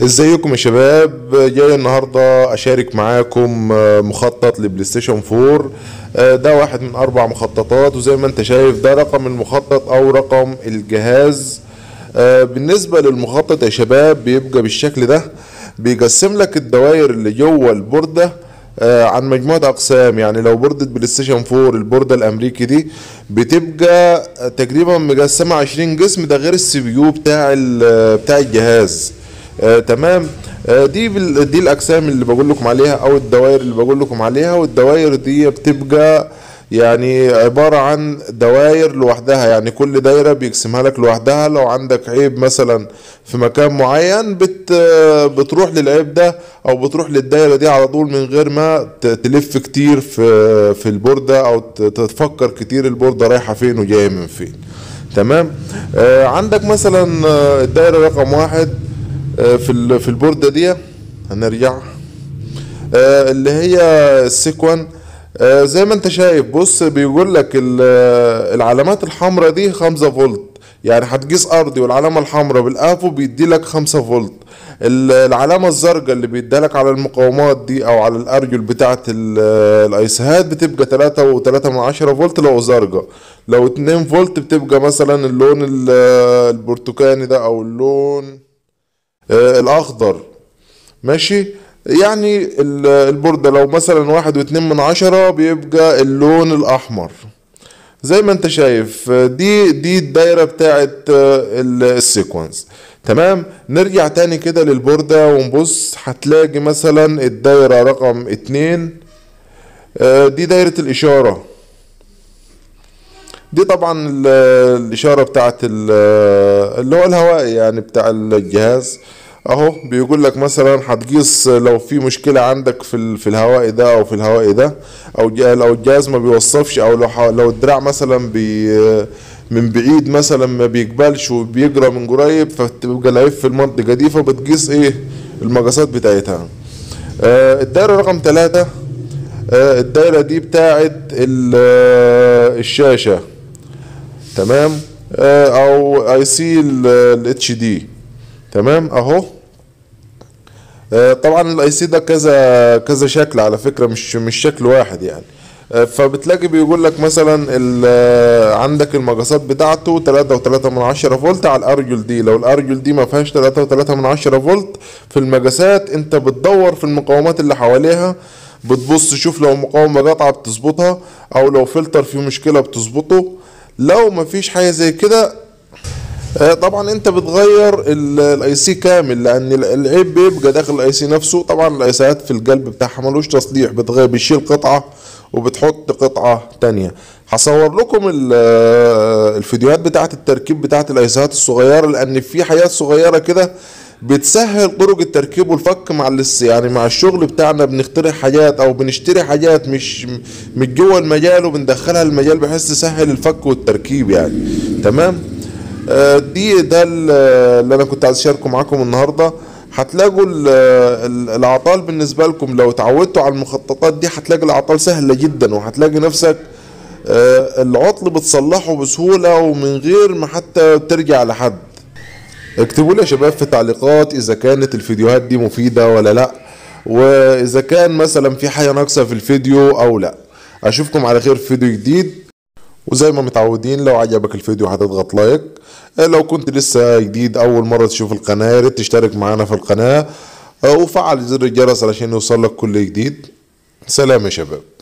ازيكم يا شباب جاي النهارده اشارك معاكم مخطط لبلاي ستيشن 4 ده واحد من اربع مخططات وزي ما انت شايف ده رقم المخطط او رقم الجهاز بالنسبه للمخطط يا شباب بيبقى بالشكل ده بيقسم لك الدوائر اللي جوه البورده عن مجموعة أقسام يعني لو بوردة بلاي ستيشن 4 البوردة الأمريكي دي بتبقى تقريبا مقسمة 20 قسم ده غير السي بي يو بتاع بتاع الجهاز آه تمام آه دي بال... دي الاقسام اللي بقول لكم عليها او الدوائر اللي بقول لكم عليها والدوائر دي بتبقى يعني عبارة عن دوائر لوحدها يعني كل دايرة بيقسمها لك لوحدها لو عندك عيب مثلا في مكان معين بت بتروح للعيب ده او بتروح للدايرة دي على طول من غير ما تلف كتير في في البوردة او تفكر كتير البوردة رايحة فين وجاية من فين تمام آه عندك مثلا الدايرة رقم واحد في في البورده دي هنرجع اللي هي السيكوان زي ما انت شايف بص بيقول لك العلامات الحمراء دي 5 فولت يعني هتقيس ارضي والعلامه الحمراء بالافو بيدي لك 5 فولت العلامه الزرقاء اللي بيديها لك على المقاومات دي او على الارجل بتاعه الايسهات بتبقى 3 و3 من 10 فولت لو زرقاء لو 2 فولت بتبقى مثلا اللون البرتقاني ده او اللون الاخضر ماشي يعني البوردة لو مثلا واحد واتنين من عشرة بيبقى اللون الاحمر زي ما انت شايف دي دي الدايرة بتاعت السيكونس تمام نرجع تاني كده للبوردة ونبص هتلاقي مثلا الدايرة رقم اتنين دي دايرة الاشارة دي طبعا الاشارة بتاعت اللي هو الهوائي يعني بتاع الجهاز اهو بيقول لك مثلا هتقيس لو في مشكله عندك في في الهوائي ده او في الهوائي ده او لو الجهاز ما بيوصفش او لو لو الدراع مثلا بي من بعيد مثلا ما بيقبلش وبيجرى من قريب فتبقى العيب في المنطقه دي فبتقيس ايه المقاسات بتاعتها آه الدايره رقم ثلاثة آه الدايره دي بتاعت الشاشه تمام آه او اي سي الاتش دي تمام اهو آه طبعا الاي سي ده كذا كذا شكل على فكره مش مش شكل واحد يعني آه فبتلاقي بيقول لك مثلا عندك المقاسات بتاعته 3 و3 من 10 فولت على الارجل دي لو الارجل دي ما فيهاش 3 و3 من 10 فولت في المقاسات انت بتدور في المقاومات اللي حواليها بتبص شوف لو مقاومه قطعه بتظبطها او لو فلتر فيه مشكله بتظبطه لو مفيش حاجه زي كده طبعا انت بتغير الاي سي كامل لان العيب بيبقى داخل الاي سي نفسه طبعا الايسات في القلب بتاعها ملوش تصليح بتغير بتشيل قطعه وبتحط قطعه تانية هصور لكم الفيديوهات بتاعه التركيب بتاعه الايسات الصغيره لان في حاجات صغيره كده بتسهل طرق التركيب والفك مع الس يعني مع الشغل بتاعنا بنخترع حاجات او بنشتري حاجات مش مش جوه المجال وبندخلها المجال بحيث تسهل الفك والتركيب يعني تمام دي ده اللي انا كنت عايز اشاركه معاكم النهارده هتلاقوا الاعطال بالنسبه لكم لو اتعودتوا على المخططات دي هتلاقي الاعطال سهله جدا وهتلاقي نفسك العطل بتصلحه بسهوله ومن غير ما حتى ترجع لحد اكتبوا لي يا شباب في تعليقات اذا كانت الفيديوهات دي مفيده ولا لا واذا كان مثلا في حاجه ناقصه في الفيديو او لا اشوفكم على خير في فيديو جديد وزي ما متعودين لو عجبك الفيديو هتضغط لايك لو كنت لسه جديد اول مره تشوف القناه يا ريت تشترك معانا في القناه وفعل زر الجرس علشان يوصلك كل جديد سلام يا شباب